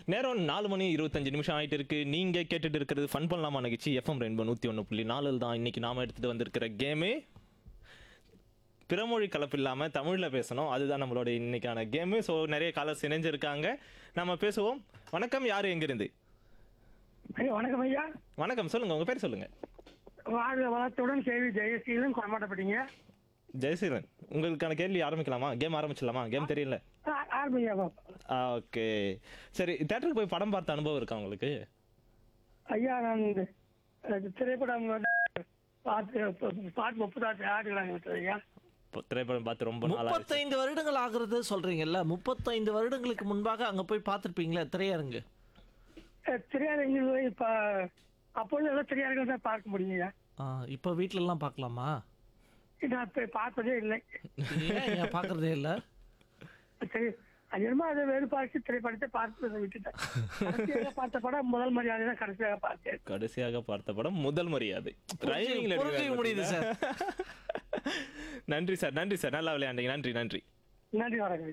நேரம் நாலு மணி இருபத்தஞ்சு நிமிஷம் ஆயிட்டு இருக்கு நீங்க கேட்டுட்டு இருக்கிறது ஃபன் பண்ணலாமா நிகழ்ச்சி எஃப்எம் ரெயின்போ நூத்தி ஒன்று புள்ளி நாலில் தான் இன்னைக்கு நாம எடுத்துட்டு வந்திருக்கிற கேமு பிறமொழி கலப்பு இல்லாம தமிழ்ல பேசணும் அதுதான் நம்மளோட இன்னைக்கான கேமு ஸோ நிறைய காலர்ஸ் இணைஞ்சிருக்காங்க நம்ம பேசுவோம் வணக்கம் யாரு எங்கிருந்து ஐயா வணக்கம் ஐயா வணக்கம் சொல்லுங்க உங்க பேர் சொல்லுங்க வாழ்க வளத்துடன் கேள்வி ஜெயசீலன் கொண்டாடப்பட்டீங்க ஜெயசீலன் உங்களுக்கான கேள்வி ஆரம்பிக்கலாமா கேம் ஆரம்பிச்சிடலாமா கேம் தெரியல ஆரம்பிங்க ஓகே சரி தேட்டருக்கு போய் படம் பார்த்த அனுபவம் இருக்கா உங்களுக்கு ஐயா நான் இந்த, அஹ், திரைப்படம் வந்து பார்த்து பாட்டு முப்பத்தாறு ஆடுகளாங்க ஐயா இப்போ திரைப்படம் பார்த்து ரொம்ப நாள் ஆச்சு. முப்பத்தைந்து வருடங்கள் ஆகுறது சொல்றீங்கல்ல முப்பத்தைந்து வருடங்களுக்கு முன்பாக அங்க போய் பார்த்திருப்பீங்களா திரையரங்கு அஹ், திரையரங்கில் இப்ப அப்பொழுது எல்லாம் திரையரங்கில் தான் பார்க்க முடியுங்க ஆ, இப்ப வீட்ல எல்லாம் பார்க்கலாமா நான் இப்ப பார்த்ததே இல்லை ஏன் ஏன் பார்க்கறதே இல்ல சரி அது என்னமோ அதை வேறு பார்த்து திரைப்படத்தை பார்த்து விட்டுட்டேன் கடைசியாக பார்த்த படம் முதல் மரியாதை தான் கடைசியாக பார்த்தேன் கடைசியாக பார்த்த படம் முதல் மரியாதை டிரைவிங்ல புரிஞ்சுக்க முடியுது சார் நன்றி சார் நன்றி சார் நல்லா விளையாண்டீங்க நன்றி நன்றி நன்றி வணக்கம்